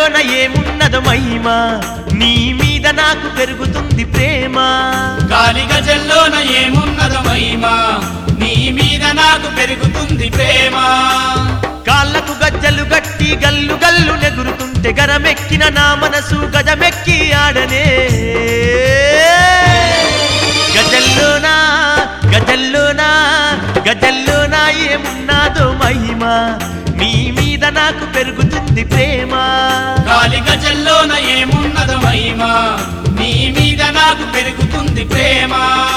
గజల్లోన ఏమున్నదో మహిమ నీ మీద నాకు పెరుగుతుంది ప్రేమ గాలి గజల్లోన ఏమున్నదో మహిమ నీ మీద నాకు పెరుగుతుంది ప్రేమ కాళ్ళకు గజ్జలు గట్టి గల్లు గల్లు నెగురుతుంటే గరమెక్కిన నా మనసు గజమెక్కి ఆడనే గజల్లోనా గజల్లోనా గజల్లోనా ఏమున్నాదో మహిమ నీ మీద నాకు పెరుగుతుంది ప్రేమ గాలి గజల్లోన ఏమున్నదో మహిమ నీ మీద నాకు పెరుగుతుంది ప్రేమ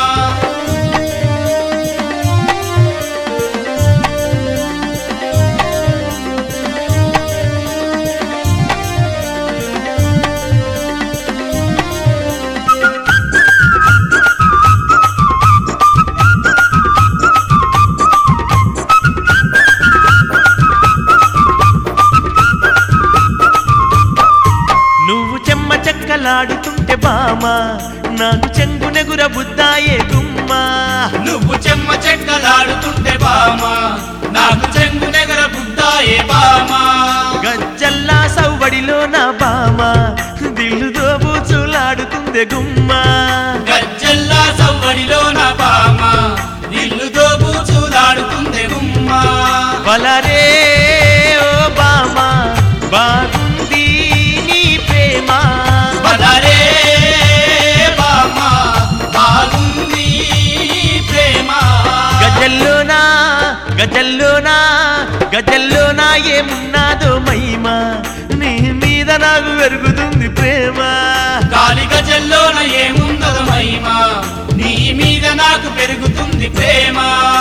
నువ్వు చెమ్మ చెక్కలాడుతుంటే బామా నాకు చెంగు నెగుర బుద్దాయే గుమ్మా నువ్వు చెమ్మ చెక్కలాడుతుంటే బామా నాకు చెంగు నెగర బుద్దాయే బామా గజ్జల్లా సవ్వడిలో నా బామా దిల్లు దోబూచులాడుతుంది గుమ్మా గజ్జల్లా సవ్వడిలో నా బామా ఇల్లు దోబూచులాడుతుంది గుమ్మా వలరే ఓ బామా బాగుంది నీ ప్రేమ బలరే బామా బాగుంది ప్రేమ గజల్లోనా గజల్లోనా గజల్లోనా ఏమున్నాదో మహిమ నీ మీద నాకు పెరుగుతుంది ప్రేమ గాలి గజల్లోన ఏముందదో మహిమ నీ మీద నాకు పెరుగుతుంది ప్రేమ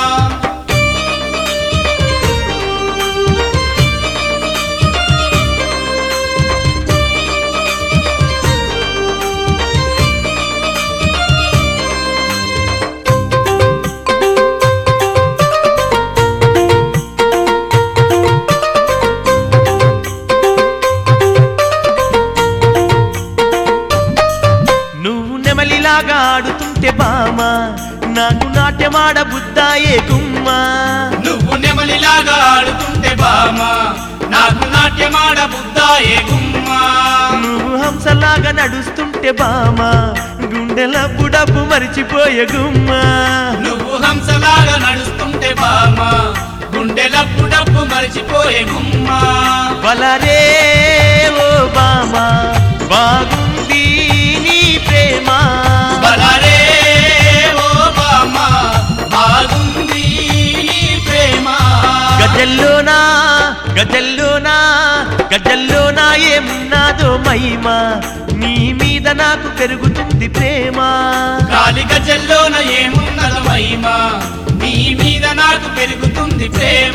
నువ్వు నెమలిలాగా ఆడుతుంటే బామా నాకు నాట్యమాడ బుద్దాయే గుమ్మా నువ్వు నెమలిలాగా ఆడుతుంటే బామా నాకు నాట్యమాడ బుద్ధాయే గుమ్మా నువ్వు హంసలాగా నడుస్తుంటే బామా గుండెల బుడపు మరిచిపోయే గుమ్మా నువ్వు హంసలాగా నడుస్తుంటే బామా గుండెలప్పు డప్పు మరిచిపోయే గుమ్మా వలరే ఓ బామా బాగుంది నీ ప్రేమ బలరే ఓ బామా బాగుంది నీ ప్రేమ గజల్లోనా గజల్లోనా గజల్లోనా ఏమున్నాదో మహిమ నీ మీద నాకు పెరుగుతుంది ప్రేమ గాలి గజల్లోన ఏమున్నదో మహిమ నీ మీద నాకు పెరుగుతుంది ప్రేమ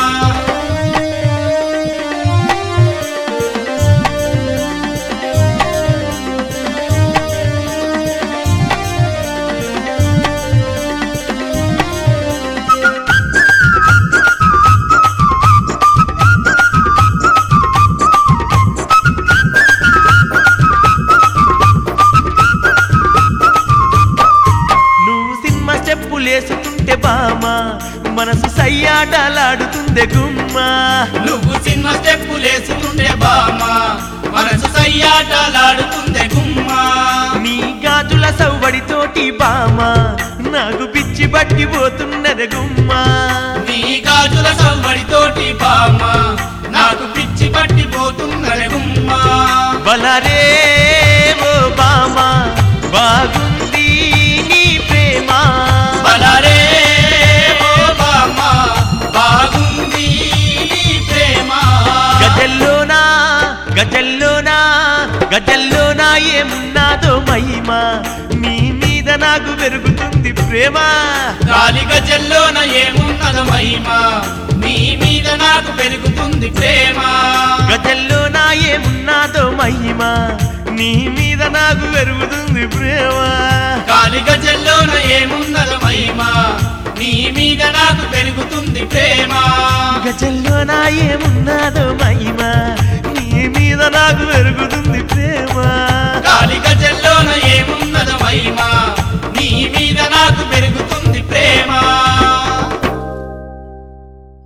నువ్వు సినిమా స్టెప్పులేసుతుంటే బామా మనసు సయ్యాటలాడుతుంది గుమ్మా నువ్వు సినిమా స్టెప్పులేసుకుంటే బామా మనసు సయ్యాటలాడుతుందే గుమ్మా నీ గాజుల సవ్వడితోటి బామా నాకు పిచ్చి బట్టి పోతున్నది గుమ్మా నీ గాజుల సవ్వడితోటి బామా నాకు పిచ్చి పట్టిపోతున్నది గుమ్మా బలరే ఓ బామా బాగుంది నీ ప్రేమ బలరే ఓ బామా బాగుంది నీ ప్రేమ గజల్లోనా గజల్లోనా గజల్లోనా ఏమున్నాదో మహిమ నీ మీద నాకు పెరుగుతుంది ప్రేమ గాలి గజల్లోన ఏమున్నదో మహిమ నీ మీద నాకు పెరుగుతుంది ప్రేమ గజల్లోనా ఏమున్నాదో మహిమ నీ మీద నాకు పెరుగుతుంది ప్రేమ గాలి గజల్లోన ఏమున్నదో మహిమ నీ మీద నాకు పెరుగుతుంది ప్రేమ గజల్లోనా ఏమున్నాదో మహిమ నీ మీద నాకు పెరుగుతుంది ప్రేమ